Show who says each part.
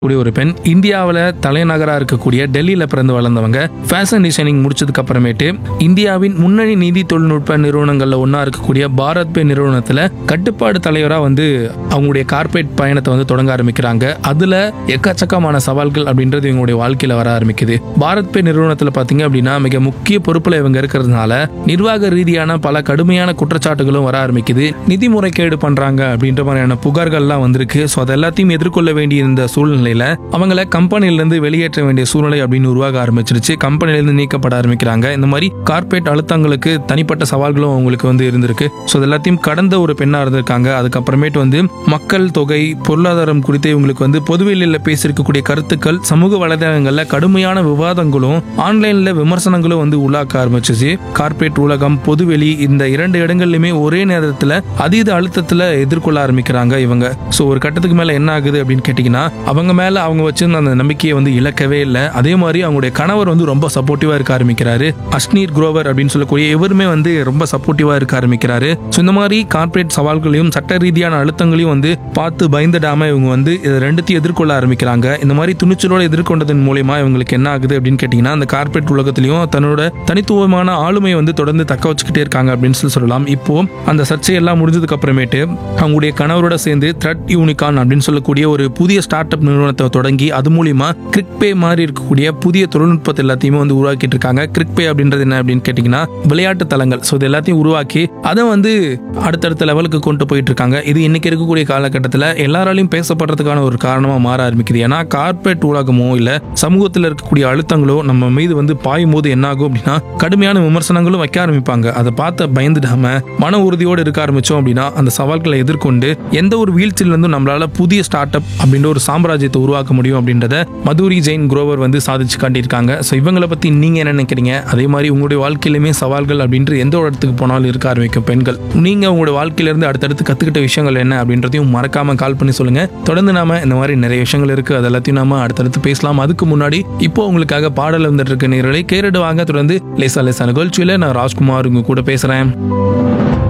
Speaker 1: கூடிய ஒரு பெண் இந்தியாவில் தலைநகராக இருக்கக்கூடிய டெல்லியில் பிறந்து வளர்ந்தவங்க ஃபேஷன் டிசைனிங் முடிச்சதுக்கு அப்புறமேட்டு இந்தியாவின் முன்னணி நிதி தொழில்நுட்ப நிறுவனங்களில் ஒன்றா இருக்கக்கூடிய பாரத் பே நிறுவனத்தில் கட்டுப்பாடு தலைவராக வந்து அவங்களுடைய கார்ப்பரேட் பயணத்தை வந்து தொடங்க ஆரம்பிக்கிறாங்க அதில் எக்கச்சக்கமான சவால்கள் அப்படின்றது இவங்களுடைய வாழ்க்கையில் வர ஆரம்பிக்குது பாரத் பே நிறுவனத்தில் பார்த்தீங்க அப்படின்னா மிக முக்கிய பொறுப்பில் இவங்க இருக்கிறதுனால நிர்வாக ரீதியான பல கடுமையான குற்றச்சாட்டுகளும் வர ஆரம்பிக்குது நிதி முறைகேடு பண்றாங்க அப்படின்ற மாதிரியான புகார்கள்லாம் வந்திருக்கு ஸோ அது எல்லாத்தையும் எதிர்கொள்ள வேண்டிய இந்த சூழ்நிலையில அவங்கள கம்பெனிலேருந்து வெளியேற்ற வேண்டிய சூழ்நிலை அப்படின்னு உருவாக ஆரம்பிச்சிருச்சு கம்பெனிலேருந்து நீக்கப்பட ஆரம்பிக்கிறாங்க இந்த மாதிரி கார்ப்பரேட் அழுத்தங்களுக்கு தனிப்பட்ட சவால்களும் அவங்களுக்கு வந்து இருந்திருக்கு ஸோ அது எல்லாத்தையும் கடந்த ஒரு பெண்ணாக இருந்திருக்காங்க அதுக்கப்புறமேட்டு வந்து மக்கள் தொகை பொருளாதாரம் குறித்து இவங்களுக்கு வந்து பொதுவெளியில் பேசியிருக்கக்கூடிய கருத்துக்கள் சமூக வலைதளங்களில் கடுமையான விவாதங்களும் ஆன்லைனில் விமர்சனங்களும் வந்து உள்ளாக்க ஆரம்பிச்சிச்சு கார்ப்பரேட் உலகம் பொதுவெளி இந்த இரண்டு இடங்கள்லையுமே ஒரே நேரத்தில் அதீத அழுத்தத்தில் எதிர்கொள்ள ஆரம்பிக்கிறாங்க இவங்க ஸோ ஒரு கட்டத்துக்கு மேலே என்ன ஆகுது அப்படின்னு கேட்டிங்கன்னா அவங்க மேலே அவங்க வச்சிருந்த அந்த நம்பிக்கையை வந்து இழக்கவே இல்லை அதே மாதிரி அவங்களுடைய கணவர் வந்து ரொம்ப சப்போர்ட்டிவாக இருக்க ஆரம்பிக்கிறாரு அஷ்னீர் குரோவர் அப்படின்னு சொல்லக்கூடிய இவருமே வந்து ரொம்ப சப்போர்ட்டிவாக இருக்க ஆரம்பிக்கிறாரு ஸோ இந்த மாதிரி கார்ப்பரேட் சவால்களையும் சட்ட ரீதியான அழுத்தங்களையும் வந்து பார்த்து பயந்துடாம இவங்க வந்து இதை ரெண்டுத்தையும் எதிர்கொள்ள ஆரம்பிக்கிறாங்க இந்த மாதிரி துணிச்சலோட எதிர்கொண்டதன் மூலயமா இவங்களுக்கு என்ன ஆகுது அப்படின்னு கேட்டிங்கன்னா அந்த கார்ப்பரேட் உலகத்திலையும் தன்னோட தனித்துவமான ஆளுமையை வந்து தொடர்ந்து தக்க வச்சுக்கிட்டே இருக்காங்க அப்படின்னு சொல்லி சொல்லலாம் இப்போ அந்த சர்ச்சையெல்லாம் முடிஞ்சதுக்கு அப்புறமேட்டு அவங்களுடைய கணவரோட சேர்ந்து த்ரெட் யூனிகான் அப்படின்னு சொல்லக்கூடிய ஒரு புதிய ஸ்டார்ட் அப் நிறுவனத்தை தொடங்கி அது மூலியமா கிரிக்பே மாதிரி இருக்கக்கூடிய புதிய தொழில்நுட்பத்தை எல்லாத்தையுமே வந்து உருவாக்கிட்டு இருக்காங்க கிரிக்பே அப்படின்றது என்ன அப்படின்னு கேட்டிங்கன்னா விளையாட்டு தளங்கள் ஸோ இது எல்லாத்தையும் உருவாக்கி அதை வந்து அடுத்தடுத்த லெவலுக்கு கொண்டு போயிட்டு இருக்காங்க இது இன்னைக்கு இருக்கக்கூடிய காலகட்டத்தில் எல்லாராலையும் பேசப்படுறதுக்கான ஒரு காரணமாக மாற ஆரம்பிக்குது ஏன்னா கார்ப்பரேட் உலகமோ இல்லை சமூகத்தில் இருக்கக்கூடிய அழுத்தங்களோ நம்ம மீது வந்து பாயும் போது என்ன ஆகும் அப்படின்னா கடுமையான விமர்சனங்களும் வைக்க ஆரம்பிப்பாங்க அதை பார்த்து பயந்துடாம மன உறுதியோடு இருக்க ஆரம்பிச்சோம் அப்படின்னா அந்த சவால்களை எதிர்கொண்டு எந்த ஒரு வீழ்ச்சியிலிருந்தும் நம்மளால புதிய ஸ்டார்ட் அப் அப்படின்ற ஒரு சாம்ராஜ்யத்தை உருவாக்க முடியும் அப்படின்றத மதுரி ஜெயின் குரோவர் வந்து சாதிச்சு காட்டியிருக்காங்க ஸோ இவங்களை பத்தி நீங்க என்ன நினைக்கிறீங்க அதே மாதிரி உங்களுடைய வாழ்க்கையிலுமே சவால்கள் அப்படின்ற எந்த ஒரு இடத்துக்கு போனாலும் இருக்க ஆரம்பிக்கும் பெண்கள் நீங்க உங்களோட வாழ்க்கையிலிருந்து அடுத்தடுத்து கத்துக்கிட்ட விஷயங்கள் என்ன அப்படின்றதையும் மறக்காம கால் பண்ணி சொல்லுங்க தொடர்ந்து நாம இந்த மாதிரி நிறைய விஷயங்கள் இருக்கு அது எல்லாத்தையும் நாம அடுத்தடுத்து பேசலாம் அதுக்கு முன்னாடி இப்போ உங்களுக்காக பாடல் வந்துட்டு இருக்க நேரலை கேரடு வாங்க தொடர்ந்து லேசா லேசா நிகழ்ச்சியில நான் ராஜ்குமார் உங்க கூட பேசுறேன்